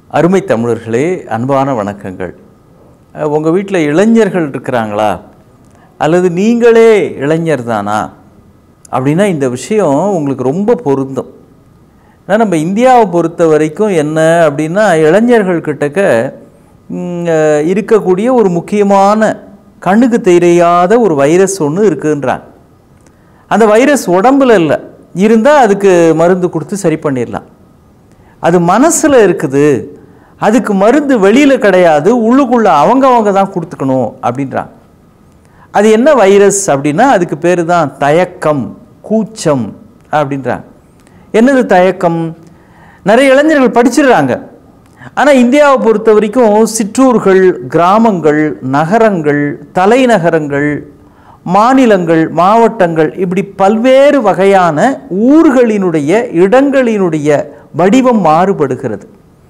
அருமை தமிழர்களே அன்பான வணக்கங்கள் உங்கள் வீட்டில் இளைஞர்கள் இருக்கிறாங்களா அல்லது நீங்களே இளைஞர் தானா அப்படின்னா இந்த விஷயம் உங்களுக்கு ரொம்ப பொருந்தும் ஏன்னா நம்ம இந்தியாவை பொறுத்த வரைக்கும் என்ன அப்படின்னா இளைஞர்கள் கிட்டக்க ம், அஹ், இருக்கக்கூடிய ஒரு முக்கியமான கண்ணுக்கு தெரியாத ஒரு வைரஸ் ஒன்று இருக்குன்றாங்க அந்த வைரஸ் உடம்புல இல்லை இருந்தால் அதுக்கு மருந்து கொடுத்து சரி பண்ணிடலாம் அது மனசில் இருக்குது அதுக்கு மருந்து வெளியில் கிடையாது உள்ளுக்குள்ளே அவங்க அவங்க தான் கொடுத்துக்கணும் அப்படின்றாங்க அது என்ன வைரஸ் அப்படின்னா அதுக்கு பேர் தான் தயக்கம் கூச்சம் அப்படின்றாங்க என்னது தயக்கம் நிறைய இளைஞர்கள் படிச்சிடுறாங்க ஆனால் இந்தியாவை பொறுத்த வரைக்கும் சிற்றூர்கள் கிராமங்கள் நகரங்கள் தலைநகரங்கள் மாநிலங்கள் மாவட்டங்கள் இப்படி பல்வேறு வகையான ஊர்களினுடைய இடங்களினுடைய வடிவம் மாறுபடுகிறது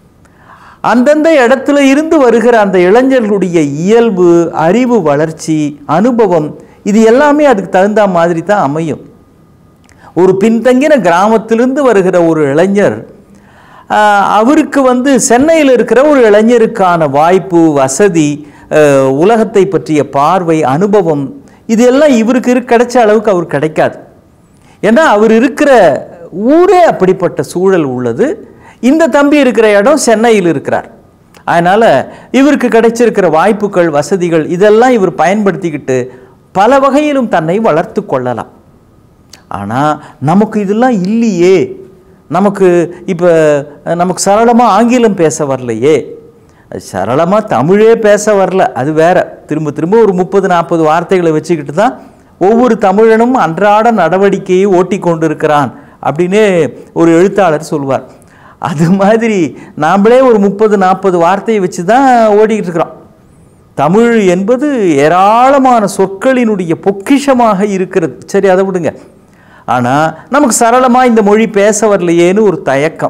அந்தந்த இடத்துல இருந்து வருகிற அந்த இளைஞர்களுடைய இயல்பு அறிவு வளர்ச்சி அனுபவம் இது எல்லாமே அதுக்கு தகுந்த மாதிரி தான் அமையும் ஒரு பின்தங்கின கிராமத்திலிருந்து வருகிற ஒரு இளைஞர் ஆஹ், அவருக்கு வந்து சென்னையில் இருக்கிற ஒரு இளைஞருக்கான வாய்ப்பு வசதி ஆஹ், உலகத்தை பற்றிய பார்வை அனுபவம் இது எல்லாம் இவருக்கு இரு- கிடைச்ச அளவுக்கு அவர் கிடைக்காது ஏன்னா அவர் இருக்கிற ஊரே அப்படிப்பட்ட சூழல் உள்ளது இந்த தம்பி இருக்கிற இடம் சென்னையில் இருக்கிறார் அதனால் இவருக்கு கிடைச்சிருக்கிற வாய்ப்புகள் வசதிகள் இதெல்லாம் இவர் பயன்படுத்திக்கிட்டு பல வகையிலும் தன்னை வளர்த்து கொள்ளலாம் ஆனால் நமக்கு இதெல்லாம் இல்லையே நமக்கு இப்போ நமக்கு சரளமாக ஆங்கிலம் பேச வரலையே சரளமாக தமிழே பேச வரல அது வேற திரும்ப திரும்ப ஒரு முப்பது நாற்பது வார்த்தைகளை வச்சுக்கிட்டு தான் ஒவ்வொரு தமிழனும் அன்றாட நடவடிக்கையை ஓட்டி கொண்டிருக்கிறான் அப்படின்னு ஒரு எழுத்தாளர் சொல்வார் அது மாதிரி நாமளே ஒரு முப்பது நாற்பது வார்த்தையை வச்சு தான் ஓடிக்கிட்டு இருக்கிறோம் தமிழ் என்பது ஏராளமான சொற்களினுடைய பொக்கிஷமாக இருக்கிறது சரி அதை விடுங்க ஆனால் நமக்கு சரளமாக இந்த மொழி பேச வரலையேன்னு ஒரு தயக்கம்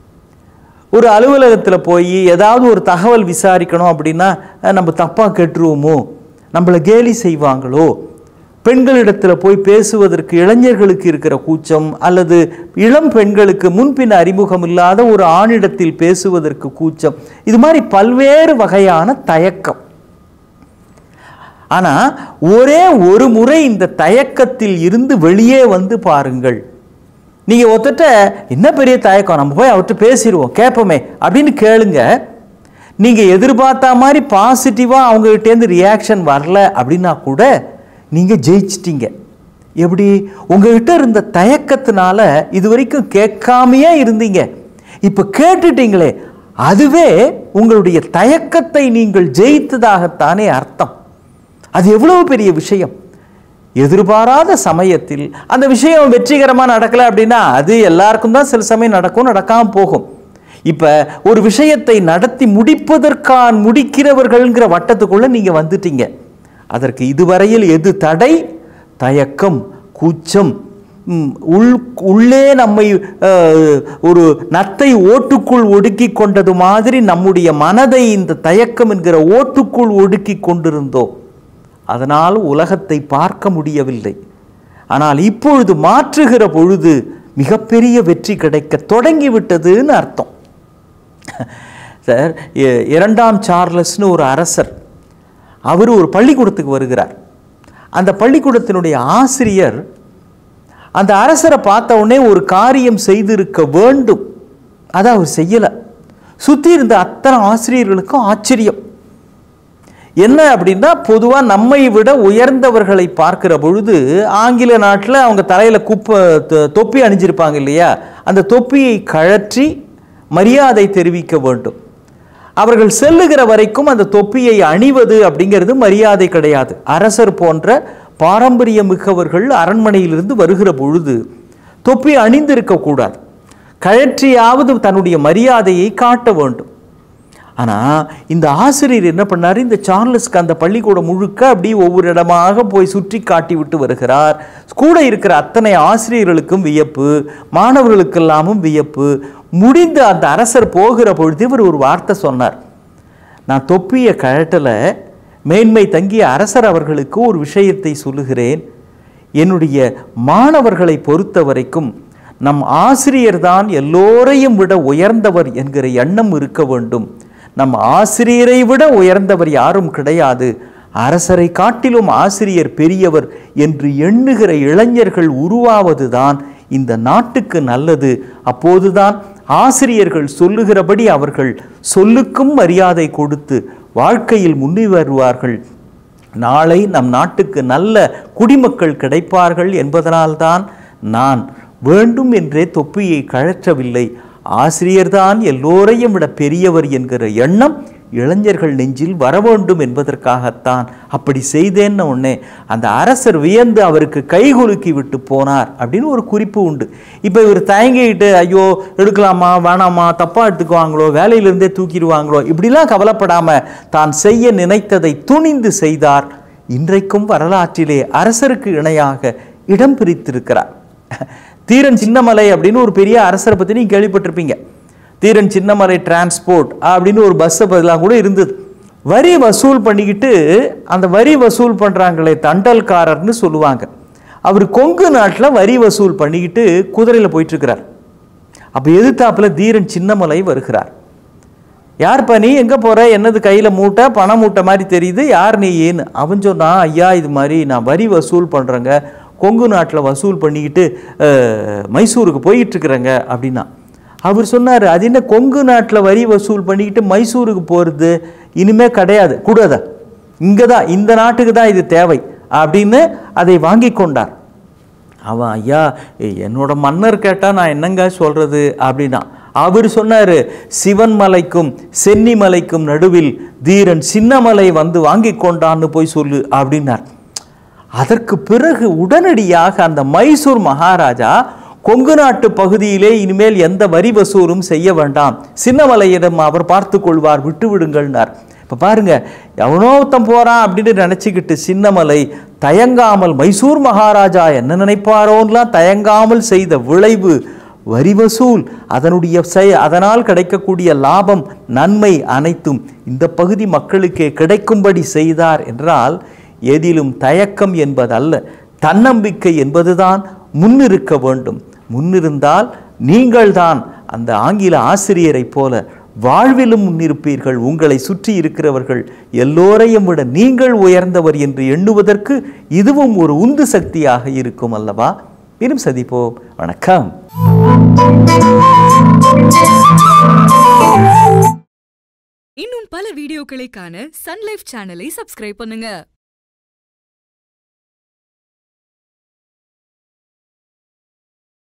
ஒரு அலுவலகத்தில் போய் ஏதாவது ஒரு தகவல் விசாரிக்கணும் அப்படின்னா அஹ், நம்ம தப்பாக கேட்டுருவோமோ நம்மளை கேலி செய்வாங்களோ பெண்களிடத்தில் போய் பேசுவதற்கு இளைஞர்களுக்கு இருக்கிற கூச்சம் அல்லது இளம் பெண்களுக்கு முன்பின் அறிமுகம் இல்லாத ஒரு ஆணிடத்தில் பேசுவதற்கு கூச்சம் இது மாதிரி பல்வேறு வகையான தயக்கம் ஆனா ஒரே ஒரு முறை இந்த தயக்கத்தில் இருந்து வெளியே வந்து பாருங்கள் நீங்க ஒருத்தட்ட என்ன பெரிய தயக்கம் நம்ம போய் அவர்கிட்ட பேசிடுவோம் கேட்போமே அப்படின்னு கேளுங்க நீங்க எதிர்பார்த்த மாதிரி பாசிட்டிவா அவங்க கிட்டேருந்து ரியாக்ஷன் வரல அப்படின்னா கூட நீங்க ஜெயிச்சிட்டீங்க எப்படி உங்ககிட்ட இருந்த தயக்கத்தினால இது வரைக்கும் கேட்காமையே இருந்தீங்க இப்போ கேட்டுட்டீங்களே அதுவே உங்களுடைய தயக்கத்தை நீங்கள் ஜெயித்ததாகத்தானே அர்த்தம் அது எவ்வளவு பெரிய விஷயம் எதிர்பாராத சமயத்தில் அந்த விஷயம் வெற்றிகரமாக நடக்கலை அப்படின்னா அது எல்லாருக்கும் தான் சில சமயம் நடக்கும் நடக்காம போகும் இப்போ ஒரு விஷயத்தை நடத்தி முடிப்பதற்கான் முடிக்கிறவர்கள்ங்கிற வட்டத்துக்குள்ள நீங்கள் வந்துட்டீங்க அதற்கு இதுவரையில் எது தடை தயக்கம் கூச்சம் ம், உள் உள்ளே நம்மை அஹ், ஒரு நத்தை ஓட்டுக்குள் ஒடுக்கி கொண்டது மாதிரி நம்முடைய மனதை இந்த தயக்கம் என்கிற ஓட்டுக்குள் ஒடுக்கி கொண்டிருந்தோம் அதனால் உலகத்தை பார்க்க முடியவில்லை ஆனால் இப்பொழுது மாற்றுகிற பொழுது மிகப்பெரிய வெற்றி கிடைக்க தொடங்கிவிட்டதுன்னு அர்த்தம் சார் இ- இரண்டாம் சார்லஸ்னு ஒரு அரசர் அவர் ஒரு பள்ளிக்கூடத்துக்கு வருகிறார் அந்த பள்ளிக்கூடத்தினுடைய ஆசிரியர் அந்த அரசரை பார்த்த உடனே ஒரு காரியம் செய்திருக்க வேண்டும் அதை அவர் செய்யலை சுற்றி இருந்த அத்தனை ஆசிரியர்களுக்கும் ஆச்சரியம் என்ன அப்படின்னா பொதுவாக நம்மை விட உயர்ந்தவர்களை பார்க்கிற பொழுது ஆங்கில நாட்டில் அவங்க தலையில் குப்பை தொ- தொப்பி அணிஞ்சிருப்பாங்க இல்லையா அந்த தொப்பியை கழற்றி மரியாதை தெரிவிக்க வேண்டும் அவர்கள் செல்லுகிற வரைக்கும் அந்த தொப்பியை அணிவது அப்படிங்கிறது மரியாதை கிடையாது அரசர் போன்ற பாரம்பரியம் மிக்கவர்கள் அரண்மனையிலிருந்து வருகிற பொழுது தொப்பி அணிந்திருக்க கூடாது கழற்றியாவது தன்னுடைய மரியாதையை காட்ட வேண்டும் ஆனால் இந்த ஆசிரியர் என்ன பண்ணார் இந்த சார்லஸ்க்கு அந்த பள்ளிக்கூடம் முழுக்க அப்படி ஒவ்வொரு இடமாக போய் சுற்றி காட்டி விட்டு வருகிறார் கூட இருக்கிற அத்தனை ஆசிரியர்களுக்கும் வியப்பு மாணவர்களுக்கெல்லாமும் வியப்பு முடிந்து அந்த அரசர் போகிற பொழுது இவர் ஒரு வார்த்தை சொன்னார் நான் தொப்பியை கழட்டலை மேன்மை தங்கிய அரசர் அவர்களுக்கு ஒரு விஷயத்தை சொல்லுகிறேன் என்னுடைய மாணவர்களை பொறுத்த வரைக்கும் நம் ஆசிரியர் தான் எல்லோரையும் விட உயர்ந்தவர் என்கிற எண்ணம் இருக்க வேண்டும் நம் ஆசிரியரை விட உயர்ந்தவர் யாரும் கிடையாது அரசரை காட்டிலும் ஆசிரியர் பெரியவர் என்று எண்ணுகிற இளைஞர்கள் உருவாவதுதான் இந்த நாட்டுக்கு நல்லது அப்போதுதான் ஆசிரியர்கள் சொல்லுகிறபடி அவர்கள் சொல்லுக்கும் மரியாதை கொடுத்து வாழ்க்கையில் முன்னி வருவார்கள் நாளை நம் நாட்டுக்கு நல்ல குடிமக்கள் கிடைப்பார்கள் என்பதனால்தான் நான் வேண்டும் என்றே தொப்பியை கழற்றவில்லை ஆசிரியர்தான் எல்லோரையும் விட பெரியவர் என்கிற எண்ணம் இளைஞர்கள் நெஞ்சில் வர வேண்டும் என்பதற்காகத்தான் அப்படி செய்தேன்னு உடனே அந்த அரசர் வியந்து அவருக்கு கைகுலுக்கி விட்டு போனார் அப்படின்னு ஒரு குறிப்பு உண்டு இப்போ இவர் தயங்கிட்டு ஐயோ எடுக்கலாமா வேணாமா தப்பாக எடுத்துக்குவாங்களோ வேலையிலிருந்தே தூக்கிடுவாங்களோ இப்படிலாம் கவலைப்படாம தான் செய்ய நினைத்ததை துணிந்து செய்தார் இன்றைக்கும் வரலாற்றிலே அரசருக்கு இணையாக இடம் பிரித்திருக்கிறார் தீரன் சின்னமலை அப்படின்னு ஒரு பெரிய அரசரை பற்றி நீங்கள் கேள்விப்பட்டிருப்பீங்க தீரன் சின்னமலை டிரான்ஸ்போர்ட் அப்படின்னு ஒரு பஸ்ஸை பதிலாக கூட இருந்தது வரி வசூல் பண்ணிக்கிட்டு அந்த வரி வசூல் பண்ணுறாங்களே தண்டல்காரர்னு சொல்லுவாங்க அவர் கொங்கு நாட்டில் வரி வசூல் பண்ணிக்கிட்டு குதிரையில் போயிட்டுருக்கிறார் அப்போ எதிர்த்தாப்புல தீரன் சின்னமலை வருகிறார் யார்ப்பா நீ எங்கே போகிற என்னது கையில் மூட்டை பண மூட்டை மாதிரி தெரியுது யார் நீ ஏன்னு அவன் சொன்னான் ஐயா இது மாதிரி நான் வரி வசூல் பண்ணுறேங்க கொங்கு நாட்டில் வசூல் பண்ணிக்கிட்டு அஹ், மைசூருக்கு போயிட்டுருக்குறேங்க அப்படின்னா அவர் சொன்னார் அது என்ன கொங்கு நாட்டில் வரி வசூல் பண்ணிக்கிட்டு மைசூருக்கு போகிறது இனிமே கிடையாது கூடாத இங்கே தான் இந்த நாட்டுக்கு தான் இது தேவை அப்படின்னு அதை வாங்கி கொண்டார் அவன் ஐயா என்னோட மன்னர் கேட்டால் நான் என்னங்க சொல்கிறது அப்படின்னா அவர் சொன்னார் சிவன் மலைக்கும் சென்னி மலைக்கும் நடுவில் தீரன் சின்னமலை வந்து வாங்கி கொண்டான்னு போய் சொல்லு அப்படின்னார் அதற்கு பிறகு உடனடியாக அந்த மைசூர் மகாராஜா கொங்கு நாட்டு பகுதியிலே இனிமேல் எந்த வரி வசூலும் செய்ய வேண்டாம் சின்னமலையிடம் அவர் பார்த்து கொள்வார் விட்டு விடுங்கள்னார் இப்போ பாருங்க எவனோ ஒருத்தன் போறான் அப்படின்னு நினச்சிக்கிட்டு சின்னமலை தயங்காமல் மைசூர் மகாராஜா என்ன நினைப்பாரோன்லாம் தயங்காமல் செய்த விளைவு வரி வசூல் அதனுடைய செய அதனால் கிடைக்கக்கூடிய லாபம் நன்மை அனைத்தும் இந்த பகுதி மக்களுக்கே கிடைக்கும்படி செய்தார் என்றால் எதிலும் தயக்கம் என்பதல்ல தன்னம்பிக்கை என்பதுதான் முன்னிருக்க வேண்டும் முன்னிருந்தால் நீங்கள்தான் அந்த ஆங்கில ஆசிரியரைப் போல வாழ்விலும் முன்னிருப்பீர்கள் உங்களை சுற்றி இருக்கிறவர்கள் எல்லோரையும் விட நீங்கள் உயர்ந்தவர் என்று எண்ணுவதற்கு இதுவும் ஒரு உந்து சக்தியாக இருக்கும் அல்லவா மீண்டும் சந்திப்போம் வணக்கம் இன்னும் பல வீடியோக்களை காண சன்லைஃப் சேனலை சப்ஸ்கிரைப் பண்ணுங்க